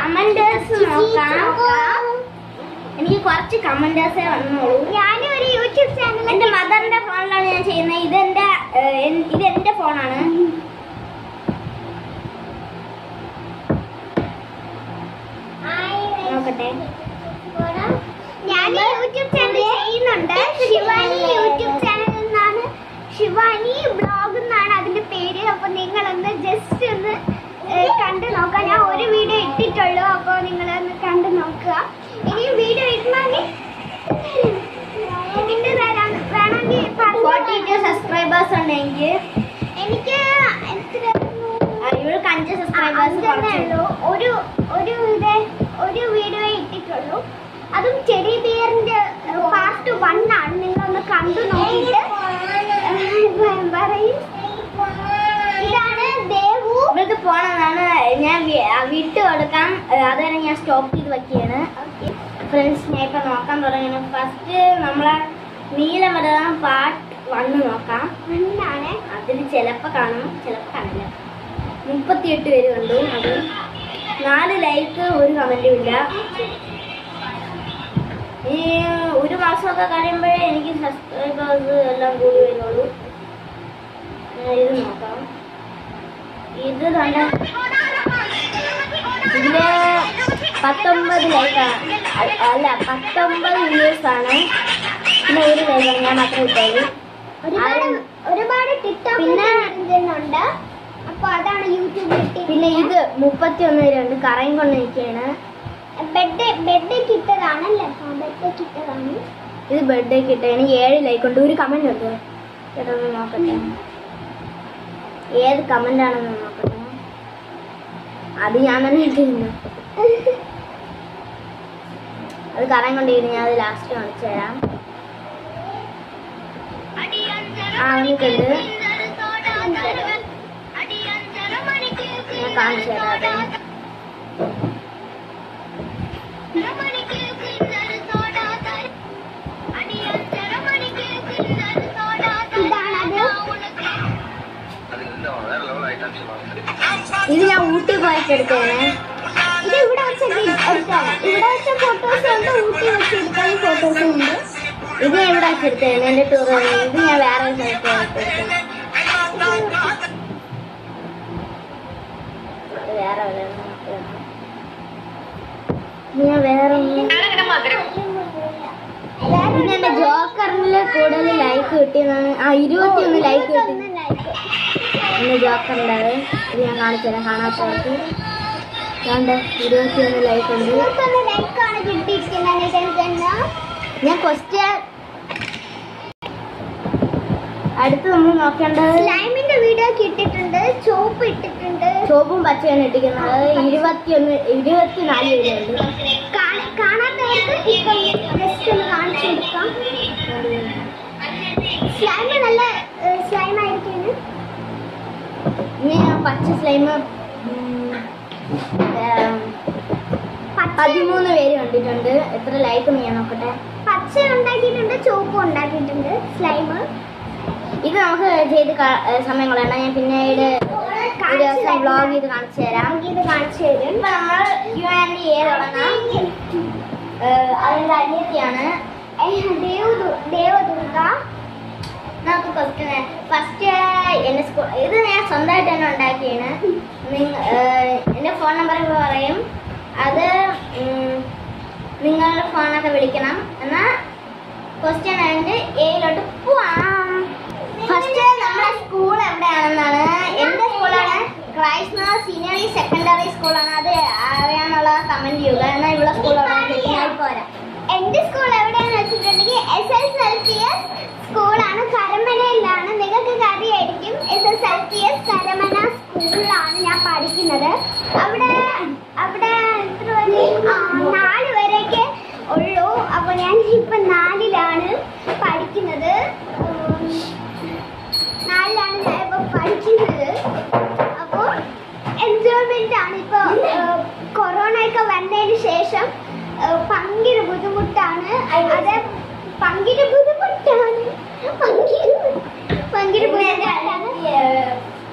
കമന്റേഴ്സ് നോക്കാം എനിക്ക് കുറച്ച് കമന്റേഴ്സേ വന്നോളൂ ഞാനും ഒരു യൂട്യൂബ് ചാനൽ എന്റെ മദറിന്റെ ഫോണിലാണ് ഞാൻ ചെയ്യുന്നത് ഇതെന്റെ ഏഹ്, എൻ- ഇത് എന്റെ ഫോണാണ് നോക്കട്ടെ ഞാൻ യൂട്യൂബ് ചാനൽ ചെയ്യുന്നുണ്ട് ശിവാനി യൂട്യൂബ് ചാനൽ എന്നാണ് ശിവാനി ബ്ലോഗ് എന്നാണ് അതിന്റെ പേര് അപ്പൊ നിങ്ങളൊന്ന് ജസ്റ്റ് ഒന്ന് ഏഹ്, കണ്ടു നോക്കാം ഞാൻ ഒരു വീഡിയോ ഇട്ടിട്ടുള്ളൂ അപ്പൊ നിങ്ങൾ ഒന്ന് കണ്ടു നോക്കുക ഇനി വീഡിയോ ഇടണമെങ്കിൽ ഇട്ട് തരാം വേണമെങ്കിൽ ഫോർട്ടി പറഞ്ഞു ടു സബ്സ്ക്രൈബേഴ്സ് ഉണ്ട് എനിക്ക് എനിക്ക് എത്ര ആ, ഇവൾക്ക് അഞ്ച് സബ്സ്ക്രൈബേഴ്സ് അഞ്ചെണ്ണേ ഉള്ളൂ ഒരു ഒരു ഇത് ഒരു വീഡിയോ ഇട്ടിട്ടുള്ളൂ അതും ചെറിയ ബിയറിന്റെ പാർട്ട് വൺ ആണ് നിങ്ങളൊന്ന് കണ്ടു നോക്കിയിട്ട് ഏഹ്, പറയും ഇതാണ് ദേവു ഇവൾക്ക് പോണെന്നാണ് ഞാൻ വി- ആ, വിട്ട് കൊടുക്കാം ഏഹ്, അതുവരെ ഞാൻ സ്റ്റോപ്പ് ചെയ്ത് വെക്കുകയാണ് ഫ്രണ്ട്സ് ഞാൻ ഇപ്പൊ നോക്കാൻ തുടങ്ങുന്നു ഫസ്റ്റ് നമ്മളെ നീലമരം പാർട്ട് വണ്ണ് നോക്കാം വണ്ണാണ് അതിൽ ചിലപ്പോ കാണും ചിലപ്പോ കാണില്ല മുപ്പത്തിയെട്ട് പേര് കണ്ടു അത് നാല് ലൈക്ക് ഒരു കമന്റും ഇല്ല ഈ ഒരു മാസമൊക്കെ കഴിയുമ്പോഴേ എനിക്ക് സബ്സ്ക്രൈബേഴ്സ് എല്ലാം കൂടി വരുള്ളൂ ഞാൻ ഇത് നോക്കാം ഇത് കണ്ട ഇതില് പത്തൊമ്പത് ലൈക്കാണ് അല്ല പത്തൊമ്പത് വ്യൂസ് ആണ് പിന്നെ ഒരു ലൈക്കാണ് ഞാൻ മാത്രമേ ഇട്ടുള്ളൂ ഒരുപാട് ആരും- ഒരുപാട് ടിക്ടോക്ക് പിന്നെ- ചെയ്യുന്നുണ്ട് അപ്പൊ അതാണ് യൂട്യൂബിൽ പിന്നെ ഇത് മുപ്പത്തി ഒന്ന് പേരുണ്ട് കറയും കൊണ്ട് നിൽക്കുകയാണ് ബെഡ് ബെഡ് കിട്ടതാണല്ലേ ആ ബെഡ് കിട്ടതാണ് ഇത് ബർത്ത്ഡേ കിട്ടുകയാണ് ഏഴ് ലൈക്ക് ഉണ്ട് ഒരു കമന്റ് ഉണ്ട് ചേട്ടാ ഒന്ന് നോക്കട്ടെ ഏത് കമന്റ് ആണെന്ന് നോക്കട്ടെ അത് ഞാൻ തന്നെ ഇട്ടിരുന്നു അത് കറയും കൊണ്ടിരുന്നു ഞാൻ അത് ലാസ്റ്റ് കാണിച്ചു തരാം ആ വന്നിട്ടുണ്ട് ഞാൻ കാണിച്ചു തരാം അത്. ഇതാണത് ഇത് ഞാൻ ഊട്ടി പോയിട്ട് എടുത്തതാണ് ഇത് ഇവിടെ വെച്ച് എടുത്താണ് ഇവിടെ വെച്ച ഫോട്ടോസ് ഉണ്ട് ഊട്ടി വെച്ച് എടുക്കാൻ ഫോട്ടോസും ഉണ്ട് ഇത് ഞാൻ ഇവിടെ വെച്ചെടുത്തതാണ് എന്റെ ടൂർ ഇത് ഞാൻ വേറെ ഒരു സ്ഥലത്ത് പോയിട്ട് എടുത്തതാണ് അത് വേറെ എവിടെയാണ് നോക്കിയത്. ഇത് ഞാൻ വേറെ ഒന്ന് പിന്നെ എന്റെ ജോക്കറിൽ കൂടുതൽ ലൈക്ക് കിട്ടിയതാണ് ആ ഇരുപത്തി ഒന്ന് ലൈക്ക് കിട്ടി ഒന്ന് like. എന്റെ ജോക്കറിൻ്റെ അത് ഇത് ഞാൻ കാണിച്ചു തരാം കാണാത്തവർക്ക് വേണ്ട ഇരുപത്തി ഒന്ന് ലൈക്ക് ഉണ്ട് ഇരുപത്തൊന്ന് like ആണ് കിട്ടിയിരിക്കുന്നത് ഇതെന്താ? ഞാൻ ക്വസ്റ്റ്യൻ അടുത്ത് നമ്മൾ നോക്കേണ്ടത് സ്ലൈമിന്റെ വീഡിയോ ഇട്ടിട്ടുണ്ട് ചോപ്പ് ഇട്ടിട്ടുണ്ട് ചുവപ്പും പച്ചയാണ് ഇട്ടിരിക്കുന്നത് ഇരുപത്തിയൊന്ന് ഇരുപത്തിനാല് പേരുണ്ട് കാ- കാണാത്തവർക്ക് ഇപ്പം ജസ്റ്റ് ഒന്ന് കാണിച്ചു കൊടുക്കാം സ്ലൈം നല്ല സ്ലൈം ആയിരിക്കും ഇനി ഞാൻ പച്ച സ്ലൈം പതിമൂന്ന് പേര് കണ്ടിട്ടുണ്ട് എത്ര ലൈക്ക് ഞാൻ നോക്കട്ടെ പച്ച ഉണ്ടാക്കിയിട്ടുണ്ട് ചുവപ്പ് ഉണ്ടാക്കിയിട്ടുണ്ട് സ്ലൈം ഇത് നമുക്ക് ചെയ്ത് ക- ഏ, സമയം കളയണം ഞാൻ പിന്നീട് ഒരു ദിവസം വ്ളോഗ് ചെയ്ത് കാണിച്ചു തരാം ഇത് കാണിച്ചു തരും ഇപ്പൊ നമ്മൾ യു ആൻഡ് എ തുടങ്ങാം ഏഹ് അതിന്റെ അനിയത്തിയാണ് ഏഹ്, ദേവദു- ദേവദുർഗ നമുക്ക് ക്വസ്റ്റ്യൻ ഫസ്റ്റ് എന്റെ സ്കൂൾ ഇത് ഞാൻ സ്വന്തമായിട്ട് തന്നെ ഉണ്ടാക്കിയാണ് നിങ്ങ ഏഹ് എന്റെ ഫോൺ നമ്പർ ഇപ്പോൾ പറയും അത് ഉം, നിങ്ങളുടെ ഫോണൊക്കെ വിളിക്കണം എന്നാൽ ക്വസ്റ്റ്യൻ ആയിട്ട് എയിലോട്ട് പോവാം ഫസ്റ്റ് നമ്മുടെ സ്കൂൾ എവിടെയാണെന്നാണ് എന്റെ സ്കൂളാണ് ക്രൈസ്റ്റ് സീനിയർ സെക്കൻഡറി സ്കൂളാണ് അത് അറിയാനുള്ള കമന്റ് ചെയ്യുക എന്നാൽ ഇവിടെ സ്കൂൾ എവിടെ പോരാ എന്റെ സ്കൂൾ എവിടെയാന്ന് വെച്ചിട്ടുണ്ടെങ്കിൽ S S L P S സ്കൂളാണ് കരമനയിലാണ് നിങ്ങൾക്ക് അറിയായിരിക്കും S S L P S Karamana സ്കൂളിലാണ് ഞാൻ പഠിക്കുന്നത് അവിടെ അവിടെ എത്ര വരെ ആ, നാല് വരെയൊക്കെ ഉള്ളൂ അപ്പോൾ ഞാൻ ഇപ്പൊ നാലിലാണ് പഠിക്കുന്നത് ഉം, നാലിലാണ് ഞാൻ ഇപ്പൊ പഠിക്കുന്നത് അപ്പോൾ എൻജോയ്മെന്റ് ആണ് ഇപ്പൊ കൊറോണ ഒക്കെ വന്നതിന് ശേഷം ഏഹ്, ഭയങ്കര ബുദ്ധിമുട്ടാണ് അത് ഭയങ്കര ബുദ്ധിമുട്ടാണ് ഭയങ്കര ഭയങ്കര ബുദ്ധിമുട്ടാണ്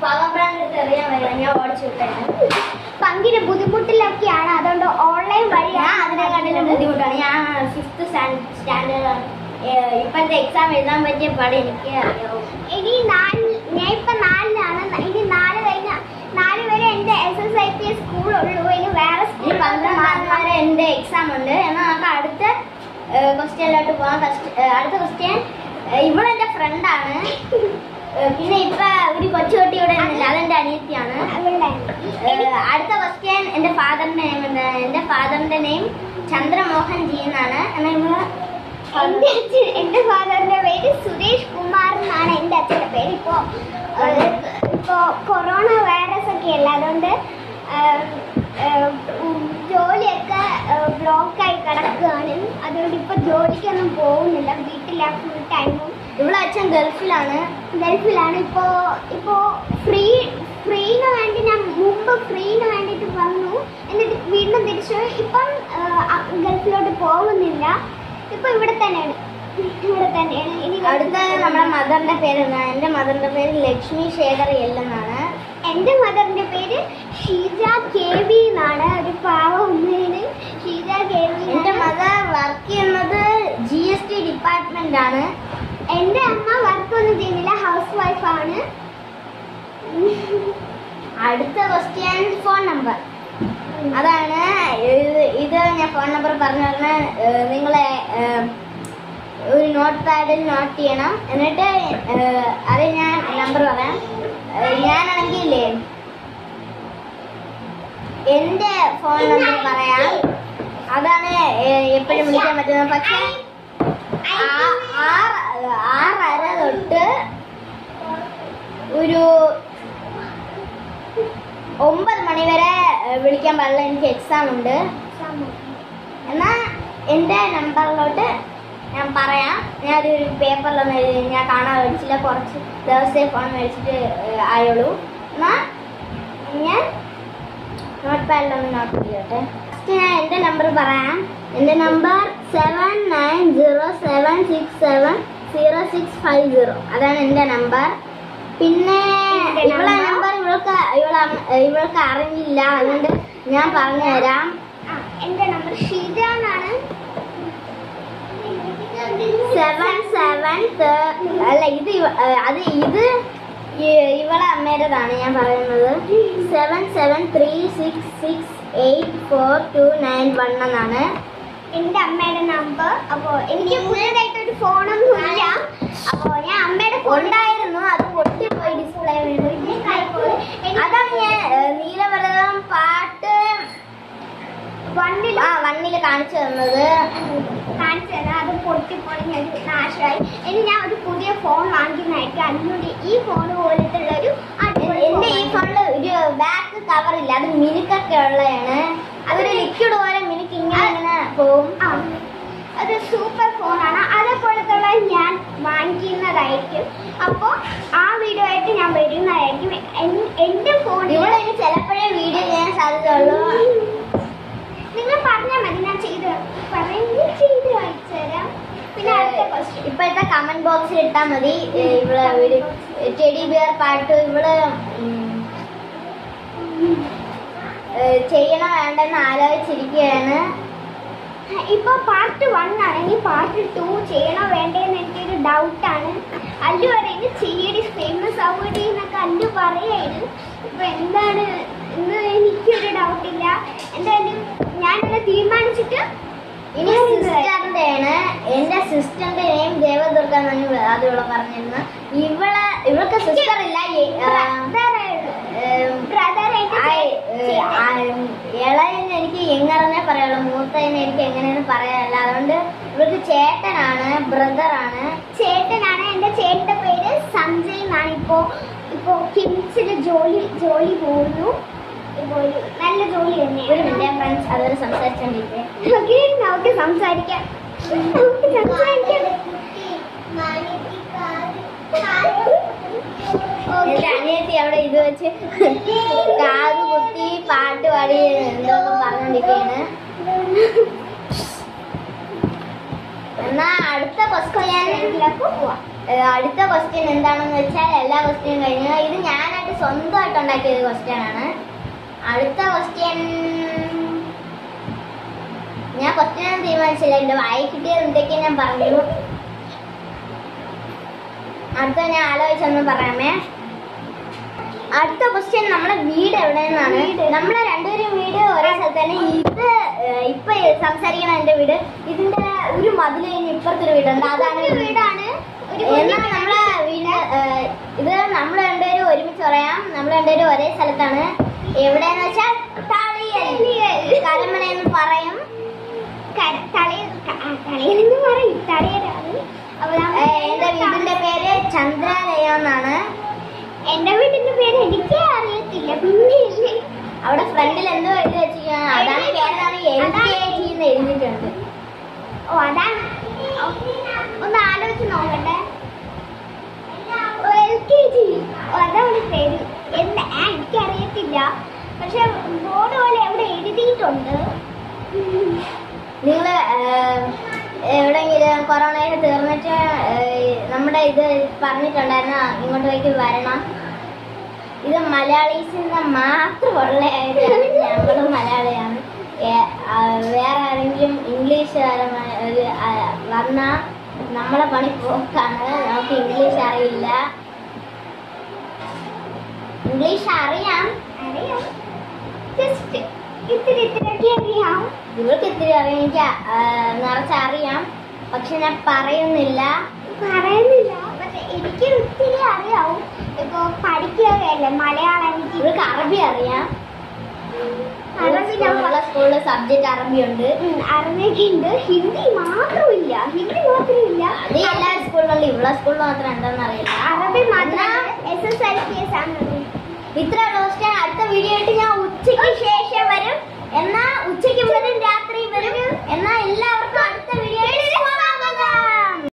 പവർ ബ്രാൻഡ് എടുത്ത് എറിയാൻ വരിക ഞാൻ ഓടിച്ചു വിട്ടേനെ പങ്കിന് ബുദ്ധിമുട്ടിലൊക്കെയാണ് അതുകൊണ്ട് ഓൺലൈൻ ഞാൻ വഴിയാണ് അതിനെക്കാട്ടിലും ബുദ്ധിമുട്ടാണ് ഞാൻ ഫിഫ്ത്ത് സ്റ്റാൻഡേർഡാണ് ഇപ്പോഴത്തെ എക്സാം എഴുതാൻ പറ്റിയ പാട് എനിക്ക് അറിയാവും ഇനി നാല് ഞാൻ ഇപ്പൊ നാലിലാണ് ഇനി നാല് കഴിഞ്ഞ നാല് വരെ എന്റെ S S I P S സ്കൂളുള്ളൂ ഇനി വേറെ ഇനി സ്കൂൾ പന്ത്രണ്ടാം വരെ എൻ്റെ എക്സാം ഉണ്ട് എന്നാൽ നമുക്ക് അടുത്ത ക്വസ്റ്റ്യനിലോട്ട് പോകാം ഫസ്റ്റ് അടുത്ത ക്വസ്റ്റ്യൻ ഇവളെൻ്റെ ഫ്രണ്ടാണ് പിന്നെ ഇപ്പൊ ഒരു കൊച്ചുകുട്ടി ഇവിടെ ഉണ്ടല്ലോ അതെന്റെ അനിയത്തിയാണ് ഏഹ്, അടുത്ത ക്വസ്റ്റ്യൻ എന്റെ ഫാദറിന്റെ നെയിം എന്താണ് എന്റെ ഫാദറിന്റെ നെയിം ചന്ദ്രമോഹൻ ജി എന്നാണ് എന്നാൽ ഇവള് എന്റെ അച്ഛൻ എന്റെ ഫാദറിന്റെ പേര് സുരേഷ് കുമാർ എന്നാണ് എന്റെ അച്ഛന്റെ പേര് ഇപ്പോ ഏഹ്, ഇപ്പോ കൊറോണ വൈറസ് ഒക്കെ അല്ല അതുകൊണ്ട് ഏഹ്, ഏഹ്, ഉം, ജോലിയൊക്കെ ബ്ലോക്കായി കിടക്കുകയാണ് അതുകൊണ്ട് ഇപ്പൊ ജോലിക്കൊന്നും പോകുന്നില്ല വീട്ടിലാ ഫുൾ ടൈമും ഇവളെ അച്ഛൻ ഗൾഫിലാണ് ഗൾഫിലാണ് ഇപ്പോ ഇപ്പോ ഫ്രീ ഫ്രീന് വേണ്ടി ഞാൻ മുമ്പ് ഫ്രീന് വേണ്ടിയിട്ട് വന്നു എന്നിട്ട് വീണ്ടും തിരിച്ചു ഇപ്പം ആ, ഗൾഫിലോട്ട് പോകുന്നില്ല ഇപ്പൊ ഇവിടെ തന്നെയാണ് ഇവിടെ തന്നെയാണ് ഇനി അടുത്ത നമ്മുടെ മദറിന്റെ പേര് എന്താണ് എന്റെ മദറിന്റെ പേര് ലക്ഷ്മി ശേഖർ എൽ എന്നാണ് എന്റെ മദറിന്റെ പേര് ഷീജ കെ വി എന്നാണ് ഒരു പാവ ഉമ്മയാണ് ഷീജ കെ വി എന്റെ മദർ വർക്ക് ചെയ്യുന്നത് ജി എസ് ടി ഡിപ്പാർട്ട്മെന്റ് ആണ് എന്റെ അമ്മ വർക്കൊന്നും ചെയ്യുന്നില്ല ഹൗസ് വൈഫാണ് അടുത്ത ക്വസ്റ്റ്യൻ ഫോൺ നമ്പർ അതാണ് ഇത് ഇത് ഞാൻ ഫോൺ നമ്പർ പറഞ്ഞു പറഞ്ഞാൽ നിങ്ങളെ ഏഹ്, ഒരു നോട്ട് പാഡിൽ നോട്ട് ചെയ്യണം എന്നിട്ട് ഏഹ്, അത് ഞാൻ നമ്പർ പറയാം ഏഹ്, ഞാനാണെങ്കിൽ ഇല്ലേ എൻ്റെ ഫോൺ നമ്പർ പറയാം അതാണ് എപ്പോഴും വിളിക്കാൻ പറ്റുന്നത് പക്ഷേ ആ- ആറ് ആറര തൊട്ട് ഒരു ഒമ്പത് മണി വരെ ഏഹ്, വിളിക്കാൻ പാടില്ല എനിക്ക് എക്സാം ഉണ്ട് എന്നാൽ എൻ്റെ നമ്പറിലോട്ട് ഞാൻ പറയാം ഞാനൊരു പേപ്പറിലൊന്നും എഴുതി ഞാൻ കാണാൻ മേടിച്ചില്ല കുറച്ച് ദിവസമേ ഫോൺ മേടിച്ചിട്ട് ഏഹ്, ആയുള്ളൂ എന്നാൽ ഞാൻ നോട്ട് പാഡിലൊന്ന് നോട്ട് ചെയ്യട്ടെ ഫസ്റ്റ് ഞാൻ എൻ്റെ നമ്പർ പറയാം എൻ്റെ number seven nine zero seven six seven zero six five zero അതാണ് എൻ്റെ നമ്പർ പിന്നെ എൻ്റെ ഇവളെ number? നമ്പർ ഇവൾക്ക് ഇവളെ അമ്മ- ഇവൾക്ക് അറിഞ്ഞില്ല അതുകൊണ്ട് ഞാൻ പറഞ്ഞു തരാം ആ, എന്റെ നമ്പർ ഷീജ എന്നാണ് സെവൻ സെവൻ അല്ല ഇത് ഇവ- ഏഹ് അത് ഇത് ഇ- ഇവളെ അമ്മേടേതാണ് ഞാൻ പറയുന്നത് seven seven three six six eight four two nine one എന്നാണ് എന്റെ അമ്മയുടെ നമ്പർ അപ്പോ എനിക്ക് പുതിയതായിട്ട് ഒരു ഫോണൊന്നും ഇല്ല അപ്പോ ഞാൻ അമ്മയുടെ ഫോൺ ഉണ്ടായിരുന്നു അത് പൊട്ടിപ്പോയി ഡിസ്പ്ലേ വീണ് അതാണ് ഞാൻ ഏഹ്, നീലവരകം പാട്ട് വണ്ണിൽ ആ വണ്ണില് കാണിച്ചു തന്നത് കാണിച്ചു തരാം അത് പൊട്ടിപ്പോയി ഞാൻ നാശമായി ഇനി ഞാൻ ഒരു പുതിയ ഫോൺ വാങ്ങിക്കുന്നതായിരിക്കും അതിലൂടെ ഈ ഫോൺ പോലത്തെ ഉള്ള ഒരു അടിപൊളി എന്റെ ഈ phone ആണ്. ഫോണില് ഒരു ബാക്ക് കവർ ഇല്ല അത് മിനുക്കൊക്കെ ഉള്ളതാണ് അതൊരു ലിക്വിഡ് പോലെ മിനുക്ക് ഇങ്ങനെ ഇങ്ങനെ പോവും ആ, അത് സൂപ്പർ ഫോണാണ് അതേപോലത്തുള്ള ഞാൻ വാങ്ങിക്കുന്നതായിരിക്കും അപ്പോൾ ആ വീഡിയോ ആയിട്ട് ഞാൻ വരുന്നതായിരിക്കും എൻ- എൻ്റെ ഫോണിൽ ഇവിടെ ഇനി ചിലപ്പോഴേ വീഡിയോ ചെയ്യാൻ സാധ്യതയുള്ളൂ നിങ്ങൾ പറഞ്ഞാൽ മതി ഞാൻ ചെയ്ത് പറയുന്നത് ചെയ്ത് അയച്ചു തരാം പിന്നെ അടുത്ത ക്വസ്റ്റ്യൻ ഇപ്പോഴത്തെ കമന്റ് ബോക്സിൽ ഇട്ടാൽ മതി ഏ, ഇവള് ഒരു ടെഡി ബിയർ പാട്ട് ഇവള് ഉം, ഏ, ചെയ്യണോ വേണ്ടെന്ന് ആലോചിച്ചിരിക്കുകയാണ് ഇപ്പൊ പാർട്ട് വൺ ആണ് ഇനി പാർട്ട് ടു ചെയ്യണോ വേണ്ടേന്ന് എനിക്കൊരു ഡൗട്ടാണ് അല്ലു പറയുന്നത് ചെയ്യടി ഫേമസ് ആവുകടി എന്നൊക്കെ അല്ലു പറയായിരുന്നു ഇപ്പൊ എന്താണ് എന്ന് എനിക്കൊരു ഡൗട്ടില്ല എന്തായാലും ഞാനത് തീരുമാനിച്ചിട്ട് ഇനി സിസ്റ്ററിന്റെ ആണ് എന്റെ സിസ്റ്ററിന്റെ നെയിം ദേവദുർഗ എന്നാണ് ഇവ- അത് ഇവളെ പറഞ്ഞിരുന്നത് ഇവളെ ഇവൾക്ക് സിസ്റ്റർ ഇല്ല ഈ, ആ, ഏം, ബ്രദർ ഇളയെന്ന് എനിക്ക് എങ്ങനെ പറയുള്ളൂ മൂത്തതിന് എനിക്ക് എങ്ങനെയെന്ന് പറയാനല്ല അതുകൊണ്ട് ഇവൾക്ക് ചേട്ടനാണ് ബ്രദറാണ് ചേട്ടനാണ് എൻ്റെ ചേട്ടൻ്റെ പേര് സഞ്ജയ് എന്നാണ് ഇപ്പോൾ ഇപ്പോൾ കിംസിൽ ജോലി ജോലി പോകുന്നു ഇപ്പോൾ ഒരു നല്ല ജോലി ഒരു തന്നെയാണ് മിനിറ്റ് ഫ്രണ്ട്സ് അതുവരെ സംസാരിച്ചോണ്ടിരിക്കേ ഓക്കെ നമുക്ക് സംസാരിക്കാം നമുക്ക് സംസാരിക്കാം എന്റെ അനിയത്തി അവിടെ ഇത് വെച്ച് കാത് കുത്തി പാട്ട് പാടി എന്തോന്നും പറഞ്ഞോണ്ടിരിക്കുകയാണ് എന്നാ അടുത്ത ക്വസ്റ്റ്യൻ ഇതിലേക്ക് പോവാം അടുത്ത ക്വസ്റ്റ്യൻ എന്താണെന്ന് വെച്ചാൽ എല്ലാ ക്വസ്റ്റ്യനും കഴിഞ്ഞു ഇത് ഞാനായിട്ട് സ്വന്തമായിട്ട് ഉണ്ടാക്കിയ ഒരു ക്വസ്റ്റ്യൻ ആണ് അടുത്ത ക്വസ്റ്റ്യൻ ഞാൻ ക്വസ്റ്റ്യൻ തീരുമാനിച്ചില്ല എന്റെ വായി കിട്ടിയത് എന്തൊക്കെ ഞാൻ പറഞ്ഞു അടുത്ത ഞാൻ ആലോചിച്ചൊന്ന് പറയാമേ അടുത്ത ക്വസ്റ്റ്യൻ നമ്മുടെ വീട് എവിടെ നിന്നാണ് നമ്മളെ രണ്ടുപേരും വീട് ഒരേ സ്ഥലത്ത് തന്നെ ഇത് ഏഹ്, ഇപ്പൊ സംസാരിക്കണ എന്റെ വീട് ഇതിന്റെ ഒരു മതിൽ കഴിഞ്ഞ് ഇപ്പുറത്തൊരു വീടുണ്ട് അതാണ് ഈ വീടാണ് എന്നാൽ നമ്മളെ വീട് ഏഹ്, ഇത് നമ്മൾ രണ്ടുപേരും ഒരുമിച്ച് പറയാം നമ്മൾ രണ്ടുപേരും ഒരേ സ്ഥലത്താണ് എവിടെയെന്ന് വെച്ചാൽ തളിയൽ കരമന എന്ന് പറയും തലയെന്ന് പറയും തലയരാണ് ഏഹ്, എന്റെ വീടിന്റെ പേര് ചന്ദ്രാലയം എന്നാണ് എന്റെ വീടിന്റെ പേര് എനിക്കേ അറിയത്തില്ല പിന്നെ അവിടെ ഫ്രണ്ടിൽ എന്തോ എഴുതി വെച്ചിരിക്കുകയാണ് അതാണ് പേരാണ് എൽ കെ ജി എന്ന് എഴുതിയിട്ടുണ്ട് ഓ അതാണ് ഓ, ഒന്ന് ആലോചിച്ച് നോക്കട്ടെ എൽ കെ ജി അതാണ് പേര് എന്താ ആ, എനിക്കറിയത്തില്ല പക്ഷെ ബോർഡ് പോലെ എവിടെ എഴുതിയിട്ടുണ്ട് നിങ്ങൾ എവിടെയെങ്കിലും കൊറോണയൊക്കെ തീർന്നിട്ട് ഏഹ്, നമ്മുടെ ഇത് പറഞ്ഞിട്ടുണ്ടായിരുന്നു ഇങ്ങോട്ടേക്ക് വരണം ഇത് മലയാളീസിന് മാത്രമുള്ള ഞങ്ങൾ മലയാളിയാണ് ഏ- ആ, വേറെ ആരെങ്കിലും ഇംഗ്ലീഷുകാരമായ ഒരു വന്നാൽ നമ്മളെ പണി പോക്കാണ് നമുക്ക് ഇംഗ്ലീഷ് അറിയില്ല ഇംഗ്ലീഷ് അറിയാം അറിയാം ജസ്റ്റ് ഇത്തിരി ഇത്തിരിയൊക്കെ അറിയാം ഇവൾക്ക് ഇത്തിരി അറിയാം എനിക്ക് ആ, നിറച്ചറിയാം പക്ഷെ ഞാൻ പറയുന്നില്ല പറയുന്നില്ല പക്ഷെ എനിക്ക് ഒത്തിരി അറിയാവും ഇപ്പൊ പഠിക്കുകയല്ലേ മലയാളം എനിക്ക് ഇവൾക്ക് അറബി അറിയാം അറബി ഞാൻ നമ്മളെ സ്കൂളിൽ സബ്ജക്റ്റ് അറബി ഉണ്ട് ഉം, അറബിയൊക്കെ ഉണ്ട് ഹിന്ദി മാത്രമില്ല ഹിന്ദി മാത്രമില്ല അത് എല്ലാ സ്കൂളിലുണ്ട് ഇവിടെ സ്കൂളിൽ മാത്രം എന്താണെന്ന് അറിയില്ല അറബി മാത്രം എന്നാ